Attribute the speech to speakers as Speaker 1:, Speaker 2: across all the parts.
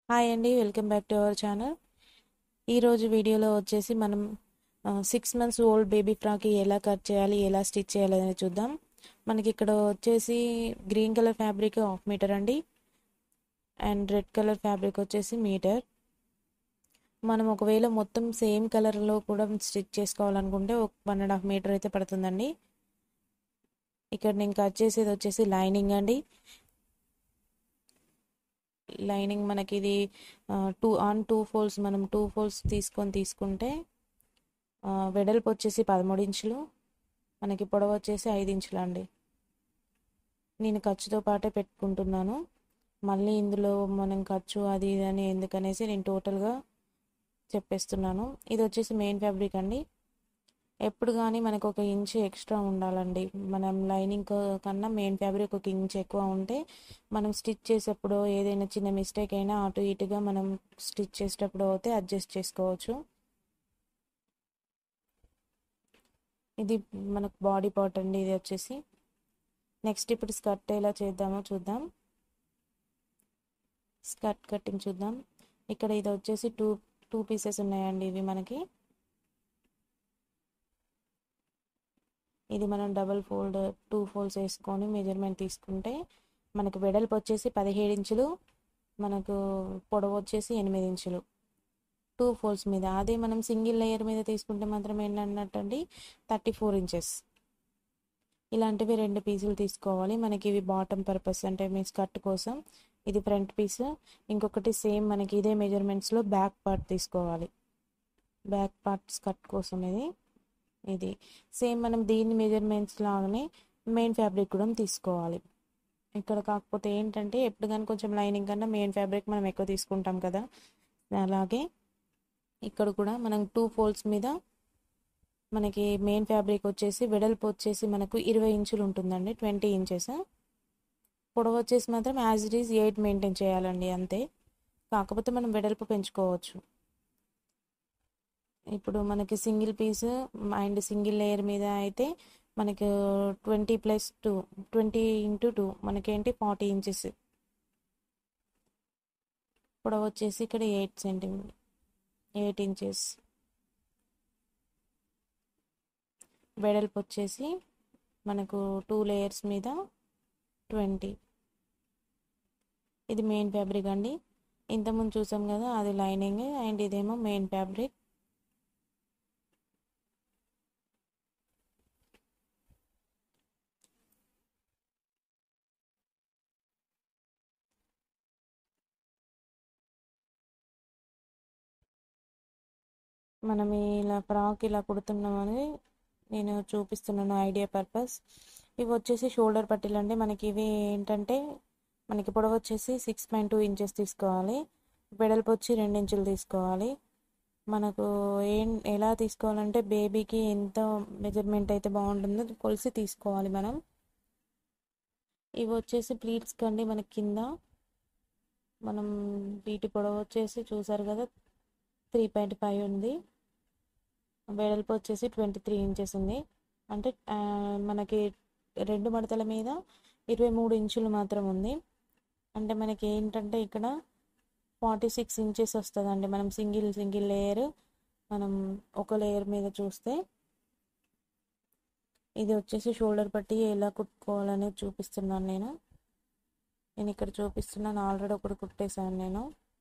Speaker 1: hi అండి welcome back to our channel ఈరోజు వీడియోలో వచ్చేసి మనం six months old baby frock ఎలా కట్ చేయాలి ఎలా స్టిచ్ చేయాలి అనేది చూద్దాం మనకి ఇక్కడ వచ్చేసి green colour fabric half metre అండి అండ్ రెడ్ కలర్ ఫ్యాబ్రిక్ వచ్చేసి మీటర్ మనం ఒకవేళ మొత్తం సేమ్ కలర్లో కూడా స్టిచ్ చేసుకోవాలనుకుంటే ఒక వన్ అండ్ హాఫ్ మీటర్ అయితే పడుతుందండి ఇక్కడ నేను కట్ చేసేది వచ్చేసి లైనింగ్ అండి లైనింగ్ మనకి ఇది టూ ఆన్ టూ ఫోల్డ్స్ మనం టూ ఫోల్డ్స్ తీసుకొని తీసుకుంటే వెడల్పు వచ్చేసి పదమూడు ఇంచులు మనకి పొడవు వచ్చేసి ఐదు ఇంచులు అండి నేను ఖర్చుతో పాటే పెట్టుకుంటున్నాను మళ్ళీ ఇందులో మనం ఖర్చు అది ఇది అని ఎందుకనేసి నేను టోటల్గా చెప్పేస్తున్నాను ఇది వచ్చేసి మెయిన్ ఫ్యాబ్రిక్ అండి ఎప్పుడు కానీ మనకు ఒక ఇంచ్ ఎక్స్ట్రా ఉండాలండి మనం లైనింగ్ కన్నా మెయిన్ ఫ్యాబ్రిక్ ఒక ఇంచ్ ఎక్కువ ఉంటే మనం స్టిచ్ చేసేప్పుడు ఏదైనా చిన్న మిస్టేక్ అయినా అటు ఇటుగా మనం స్టిచ్ చేసేటప్పుడు అయితే అడ్జస్ట్ చేసుకోవచ్చు ఇది మనకు బాడీ పార్ట్ అండి ఇది వచ్చేసి నెక్స్ట్ ఇప్పుడు స్కర్ట్ ఎలా చేద్దామో చూద్దాం స్కర్ట్ కటింగ్ చూద్దాం ఇక్కడ ఇది వచ్చేసి టూ టూ పీసెస్ ఉన్నాయండి ఇవి మనకి ఇది మనం డబల్ ఫోల్డ్ టూ ఫోల్డ్స్ వేసుకొని మెజర్మెంట్ తీసుకుంటే మనకు వెడల్పు వచ్చేసి పదిహేడు ఇంచులు మనకు పొడవు వచ్చేసి ఎనిమిది ఇంచులు టూ ఫోల్డ్స్ మీద అదే మనం సింగిల్ లేయర్ మీద తీసుకుంటే మాత్రం ఏంటన్నట్టండి థర్టీ ఫోర్ ఇంచెస్ ఇలాంటివి రెండు పీసులు తీసుకోవాలి మనకి ఇవి బాటమ్ పర్పస్ అంటే మీ స్కర్ట్ కోసం ఇది ఫ్రంట్ పీస్ ఇంకొకటి సేమ్ మనకి ఇదే మెజర్మెంట్స్లో బ్యాక్ పార్ట్ తీసుకోవాలి బ్యాక్ పార్ట్ స్కర్ట్ కోసం ఇది ఇది సేమ్ మనం దీని మెజర్మెంట్స్ లాగానే మెయిన్ ఫ్యాబ్రిక్ కూడా తీసుకోవాలి ఇక్కడ కాకపోతే ఏంటంటే ఎప్పుడు కానీ కొంచెం లైనింగ్ కన్నా మెయిన్ ఫ్యాబ్రిక్ మనం ఎక్కువ తీసుకుంటాం కదా అలాగే ఇక్కడ కూడా మనం టూ ఫోల్డ్స్ మీద మనకి మెయిన్ ఫ్యాబ్రిక్ వచ్చేసి వెడల్పు వచ్చేసి మనకు ఇరవై ఇంచులు ఉంటుందండి ట్వంటీ ఇంచెస్ పొడవు వచ్చేసి మాత్రం as it is eight maintain చేయాలండి అంతే కాకపోతే మనం వెడల్పు పెంచుకోవచ్చు ఇప్పుడు మనకి single piece and single layer మీద అయితే మనకి twenty plus two twenty into two మనకేంటి ఫార్టీ ఇంచెస్ పొడవు వచ్చేసి ఇక్కడ ఎయిట్ సెంటీమీటర్ ఎయిట్ ఇంచెస్ వెడల్పు వచ్చేసి మనకు టూ లేయర్స్ మీద ట్వంటీ ఇది మెయిన్ ఫ్యాబ్రిక్ అండి ఇంతకుముందు చూసాం కదా అది లైనింగ్ అండ్ ఇదేమో మెయిన్ ఫ్యాబ్రిక్ మనం ఇలా ఫ్రాక్ ఇలా కుడుతున్నామని నేను చూపిస్తున్నాను ఐడియా పర్పస్ ఇవి వచ్చేసి షోల్డర్ పట్టీలు అండి మనకి ఇవి ఏంటంటే మనకి పొడవు వచ్చేసి సిక్స్ పాయింట్ టూ ఇంచెస్ తీసుకోవాలి వెడల్పు వచ్చి రెండు ఇంచులు తీసుకోవాలి మనకు ఏం ఎలా తీసుకోవాలంటే బేబీకి ఎంత మెజర్మెంట్ అయితే బాగుంటుందో కొలిసి తీసుకోవాలి మనం ఇవి వచ్చేసి ప్లీట్స్ కండి మనకి కింద మనం వీటి పొడవు వచ్చేసి చూసారు కదా త్రీ పాయింట్ ఫైవ్ ఉంది వెడల్పు వచ్చేసి ట్వంటీ త్రీ ఇంచెస్ ఉంది అంటే మనకి రెండు మడతల మీద ఇరవై మూడు ఇంచులు మాత్రం ఉంది అంటే మనకి ఏంటంటే ఇక్కడ ఫార్టీ సిక్స్ ఇంచెస్ వస్తుందండి మనం సింగిల్ సింగిల్ లేయర్ మనం ఒక లేయర్ మీద చూస్తే ఇది వచ్చేసి షోల్డర్ పట్టి ఎలా కుట్టుకోవాలనేది చూపిస్తున్నాను నేను నేను ఇక్కడ చూపిస్తున్నాను ఆల్రెడీ ఒకటి కుట్టేశాను నేను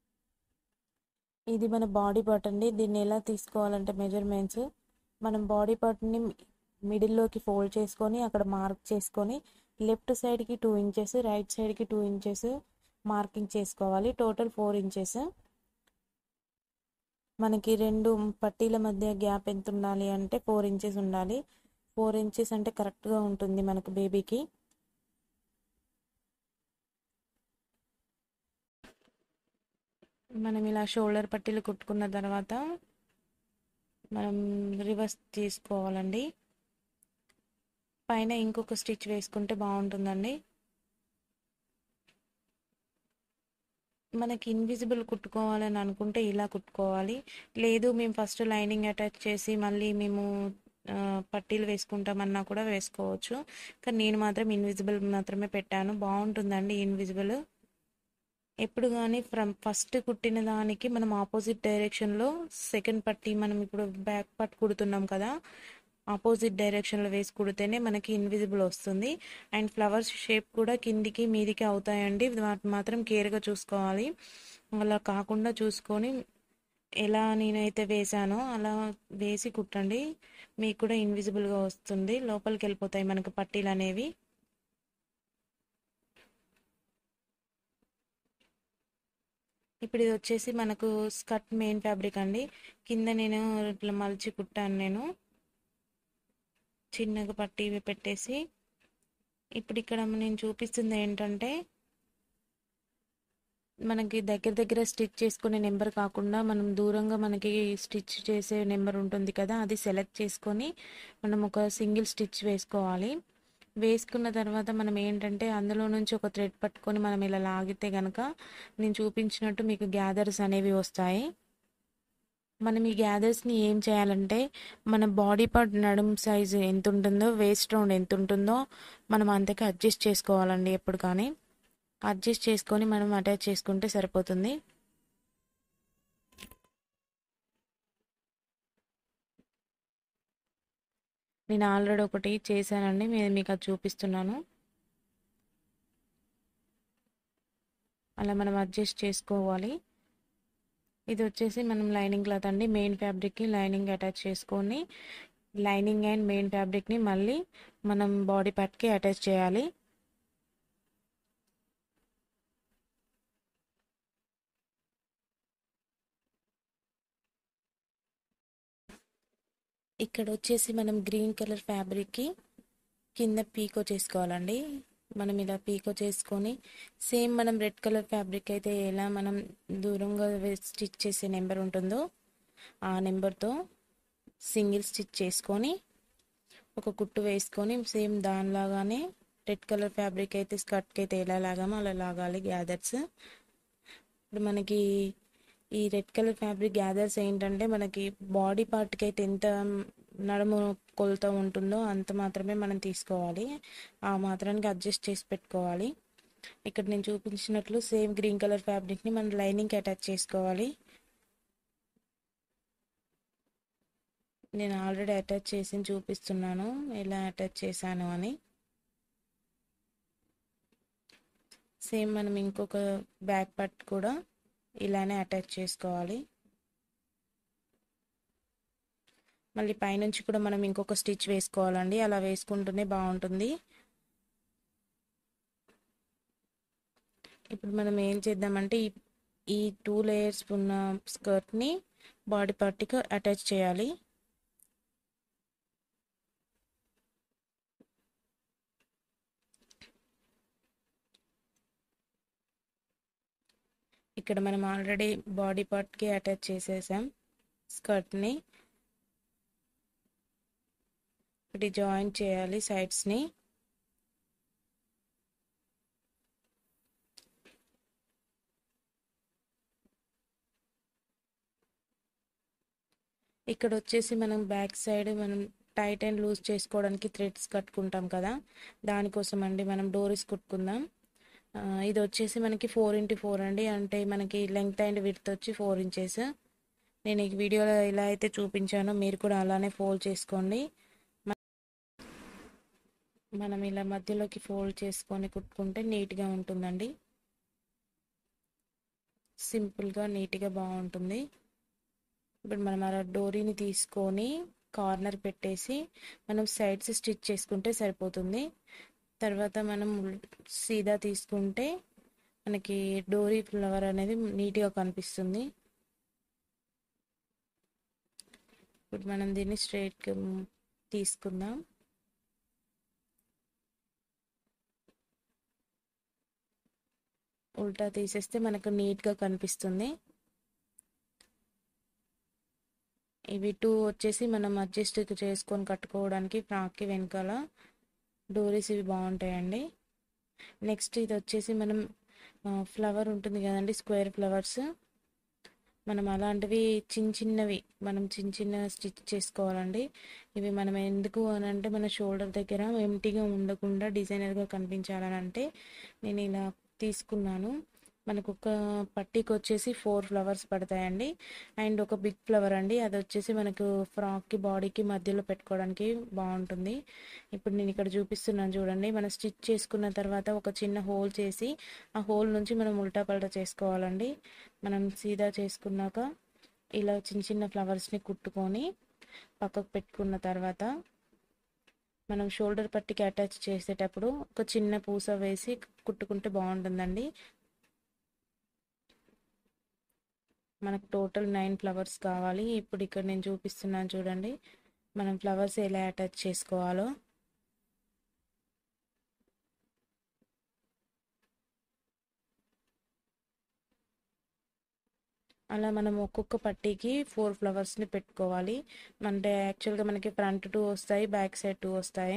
Speaker 1: ఇది మన బాడీ పార్ట్ అండి దీన్ని ఎలా తీసుకోవాలంటే మెజర్మెంట్స్ మనం బాడీ పార్ట్ని మిడిల్లోకి ఫోల్డ్ చేసుకొని అక్కడ మార్క్ చేసుకొని లెఫ్ట్ సైడ్కి టూ ఇంచెస్ రైట్ సైడ్కి టూ ఇంచెస్ మార్కింగ్ చేసుకోవాలి టోటల్ ఫోర్ ఇంచెస్ మనకి రెండు పట్టీల మధ్య గ్యాప్ ఎంత ఉండాలి అంటే ఫోర్ ఇంచెస్ ఉండాలి ఫోర్ ఇంచెస్ అంటే కరెక్ట్గా ఉంటుంది మనకు బేబీకి మనం ఇలా షోల్డర్ పట్టీలు కుట్టుకున్న తర్వాత మనం రివర్స్ తీసుకోవాలండి పైన ఇంకొక స్టిచ్ వేసుకుంటే బాగుంటుందండి మనకి ఇన్విజిబుల్ కుట్టుకోవాలని అనుకుంటే ఇలా కుట్టుకోవాలి లేదు మేము ఫస్ట్ లైనింగ్ అటాచ్ చేసి మళ్ళీ మేము పట్టీలు వేసుకుంటామన్నా కూడా వేసుకోవచ్చు కానీ నేను మాత్రం ఇన్విజిబుల్ మాత్రమే పెట్టాను బాగుంటుందండి ఇన్విజిబుల్ ఎప్పుడు కానీ ఫ్రమ్ ఫస్ట్ కుట్టిన దానికి మనం ఆపోజిట్ డైరెక్షన్లో సెకండ్ పట్టి మనం ఇప్పుడు బ్యాక్ పట్ కుడుతున్నాం కదా ఆపోజిట్ డైరెక్షన్లో వేసి కుడితేనే మనకి ఇన్విజిబుల్ వస్తుంది అండ్ ఫ్లవర్స్ షేప్ కూడా కిందికి మీదికి అవుతాయండి వాటి మాత్రం కేర్గా చూసుకోవాలి అలా కాకుండా చూసుకొని ఎలా నేనైతే వేసానో అలా వేసి కుట్టండి మీకు కూడా ఇన్విజిబుల్గా వస్తుంది లోపలికి వెళ్ళిపోతాయి మనకు పట్టీలు అనేవి ఇప్పుడు ఇది వచ్చేసి మనకు స్కర్ట్ మెయిన్ ఫ్యాబ్రిక్ అండి కింద నేను ఇట్లా మలిచి కుట్టాను నేను చిన్నగా పట్టి పెట్టేసి ఇప్పుడు ఇక్కడ నేను చూపిస్తుంది ఏంటంటే మనకి దగ్గర దగ్గర స్టిచ్ చేసుకునే నెంబర్ కాకుండా మనం దూరంగా మనకి స్టిచ్ చేసే నెంబర్ ఉంటుంది కదా అది సెలెక్ట్ చేసుకొని మనం ఒక సింగిల్ స్టిచ్ వేసుకోవాలి వేసుకున్న తర్వాత మనం ఏంటంటే అందులో నుంచి ఒక థ్రెడ్ పట్టుకొని మనం ఇలా లాగితే కనుక నేను చూపించినట్టు మీకు గ్యాదర్స్ అనేవి వస్తాయి మనం ఈ గ్యాదర్స్ని ఏం చేయాలంటే మన బాడీ పార్ట్ నడుం సైజు ఎంత ఉంటుందో వేస్ట్ రౌండ్ ఎంత ఉంటుందో మనం అంతకి అడ్జస్ట్ చేసుకోవాలండి ఎప్పుడు కానీ అడ్జస్ట్ చేసుకొని మనం అటాచ్ చేసుకుంటే సరిపోతుంది నేను ఆల్రెడీ ఒకటి చేశానండి నేను మీకు అది చూపిస్తున్నాను అలా మనం అడ్జస్ట్ చేసుకోవాలి ఇది వచ్చేసి మనం లైనింగ్ క్లాత్ అండి మెయిన్ ఫ్యాబ్రిక్కి లైనింగ్ అటాచ్ చేసుకొని లైనింగ్ అండ్ మెయిన్ ఫ్యాబ్రిక్ని మళ్ళీ మనం బాడీ పార్ట్కి అటాచ్ చేయాలి ఇక్కడ వచ్చేసి మనం గ్రీన్ కలర్ ఫ్యాబ్రిక్కి కింద పీకో చేసుకోవాలండి మనం ఇలా పీకో చేసుకొని సేమ్ మనం రెడ్ కలర్ ఫ్యాబ్రిక్ అయితే ఎలా మనం దూరంగా స్టిచ్ చేసే నెంబర్ ఉంటుందో ఆ నెంబర్తో సింగిల్ స్టిచ్ చేసుకొని ఒక కుట్టు వేసుకొని సేమ్ దానిలాగానే రెడ్ కలర్ ఫ్యాబ్రిక్ అయితే స్కర్ట్కి అయితే ఎలా లాగామో అలా లాగాలి గ్యాదర్స్ ఇప్పుడు మనకి ఈ రెడ్ కలర్ ఫ్యాబ్రిక్ గ్యాదర్స్ ఏంటంటే మనకి బాడీ పార్ట్కి అయితే ఎంత నడుము కొలత ఉంటుందో అంత మాత్రమే మనం తీసుకోవాలి ఆ మాత్రానికి అడ్జస్ట్ చేసి పెట్టుకోవాలి ఇక్కడ నేను చూపించినట్లు సేమ్ గ్రీన్ కలర్ ఫ్యాబ్రిక్ని మనం లైనింగ్కి అటాచ్ చేసుకోవాలి నేను ఆల్రెడీ అటాచ్ చేసి చూపిస్తున్నాను ఎలా అటాచ్ చేశాను అని సేమ్ మనం ఇంకొక బ్యాక్ పార్ట్ కూడా ఇలానే అటాచ్ చేసుకోవాలి మళ్ళీ పైనుంచి కూడా మనం ఇంకొక స్టిచ్ వేసుకోవాలండి అలా వేసుకుంటూనే బాగుంటుంది ఇప్పుడు మనం ఏం చేద్దామంటే ఈ ఈ టూ లేయర్స్ ఉన్న స్కర్ట్ని బాడీ పార్ట్కి అటాచ్ చేయాలి ఇక్కడ మనం ఆల్రెడీ బాడీ పార్ట్కి అటాచ్ చేసేసాం స్కర్ట్ని ఇది జాయిన్ చేయాలి సైడ్స్ని ఇక్కడ వచ్చేసి మనం బ్యాక్ సైడ్ మనం టైట్ అండ్ లూజ్ చేసుకోవడానికి థ్రెడ్స్ కట్టుకుంటాం కదా దానికోసం అండి మనం డోరీస్ కుట్టుకుందాం ఇది వచ్చేసి మనకి ఫోర్ ఇంటూ ఫోర్ అండి అంటే మనకి లెంగ్త్ అండ్ విడ్త్ వచ్చి ఫోర్ ఇంచెస్ నేను ఈ వీడియోలో ఎలా అయితే చూపించానో మీరు కూడా అలానే ఫోల్డ్ చేసుకోండి మనం ఇలా మధ్యలోకి ఫోల్డ్ చేసుకొని కుట్టుకుంటే నీట్గా ఉంటుందండి సింపుల్గా నీట్గా బాగుంటుంది ఇప్పుడు మనం అలా డోరీని తీసుకొని కార్నర్ పెట్టేసి మనం సైడ్స్ స్టిచ్ చేసుకుంటే సరిపోతుంది తర్వాత మనం సీదా తీసుకుంటే మనకి డోరీ ఫ్లవర్ అనేది నీట్గా కనిపిస్తుంది ఇప్పుడు మనం దీన్ని స్ట్రైట్గా తీసుకుందాం ఉల్టా తీసేస్తే మనకు నీట్గా కనిపిస్తుంది ఇవి టూ వచ్చేసి మనం అడ్జస్ట్ చేసుకొని కట్టుకోవడానికి ఫ్రాక్కి వెనకాల డోరీస్ ఇవి బాగుంటాయండి నెక్స్ట్ ఇది వచ్చేసి మనం ఫ్లవర్ ఉంటుంది కదండి స్క్వేర్ ఫ్లవర్స్ మనం అలాంటివి చిన్న చిన్నవి మనం చిన్న చిన్న స్టిచ్ చేసుకోవాలండి ఇవి మనం ఎందుకు అని అంటే మన షోల్డర్ దగ్గర ఎంటీగా ఉండకుండా డిజైనర్గా కనిపించాలని అంటే నేను ఇలా తీసుకున్నాను మనకు ఒక పట్టీకి వచ్చేసి ఫోర్ ఫ్లవర్స్ పడతాయండి అండ్ ఒక బిగ్ ఫ్లవర్ అండి అది వచ్చేసి మనకు ఫ్రాక్కి బాడీకి మధ్యలో పెట్టుకోవడానికి బాగుంటుంది ఇప్పుడు నేను ఇక్కడ చూపిస్తున్నాను చూడండి మనం స్టిచ్ చేసుకున్న తర్వాత ఒక చిన్న హోల్ చేసి ఆ హోల్ నుంచి మనం ఉల్టా పల్టా చేసుకోవాలండి మనం సీదా చేసుకున్నాక ఇలా చిన్న చిన్న ఫ్లవర్స్ని కుట్టుకొని పక్కకు పెట్టుకున్న తర్వాత మనం షోల్డర్ పట్టికి అటాచ్ చేసేటప్పుడు ఒక చిన్న పూస వేసి కుట్టుకుంటే బాగుంటుందండి మనకు టోటల్ నైన్ ఫ్లవర్స్ కావాలి ఇప్పుడు ఇక్కడ నేను చూపిస్తున్నాను చూడండి మనం ఫ్లవర్స్ ఎలా అటాచ్ చేసుకోవాలో అలా మనం ఒక్కొక్క పట్టీకి ఫోర్ ఫ్లవర్స్ని పెట్టుకోవాలి అంటే యాక్చువల్గా మనకి ఫ్రంట్ టూ వస్తాయి బ్యాక్ సైడ్ టూ వస్తాయి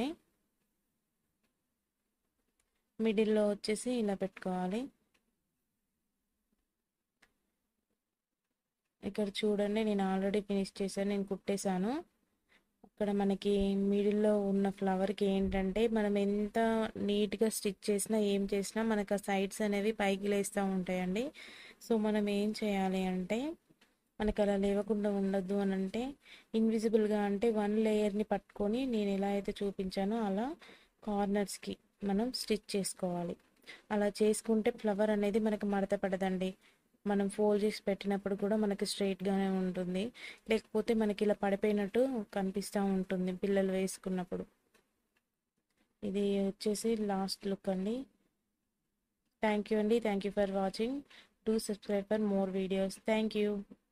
Speaker 1: మిడిల్లో వచ్చేసి ఇలా పెట్టుకోవాలి ఇక్కడ చూడండి నేను ఆల్రెడీ ఫినిష్ చేశాను నేను కుట్టేశాను ఇక్కడ మనకి మిడిల్లో ఉన్న ఫ్లవర్కి ఏంటంటే మనం ఎంత నీట్గా స్టిచ్ చేసినా ఏం చేసినా మనకు ఆ సైడ్స్ అనేవి పైకి లేస్తూ ఉంటాయండి సో మనం ఏం చేయాలి అంటే మనకు అలా లేవకుండా ఉండద్దు అని అంటే ఇన్విజిబుల్గా అంటే వన్ లేయర్ని పట్టుకొని నేను ఎలా అయితే చూపించానో అలా కార్నర్స్కి మనం స్టిచ్ చేసుకోవాలి అలా చేసుకుంటే ఫ్లవర్ అనేది మనకు మడత పడదండి మనం ఫోల్డ్ చేసి పెట్టినప్పుడు కూడా మనకి స్ట్రైట్గానే ఉంటుంది లేకపోతే మనకి ఇలా పడిపోయినట్టు కనిపిస్తూ ఉంటుంది పిల్లలు వేసుకున్నప్పుడు ఇది వచ్చేసి లాస్ట్ లుక్ అండి థ్యాంక్ యూ అండి thank you for watching do subscribe for more videos thank you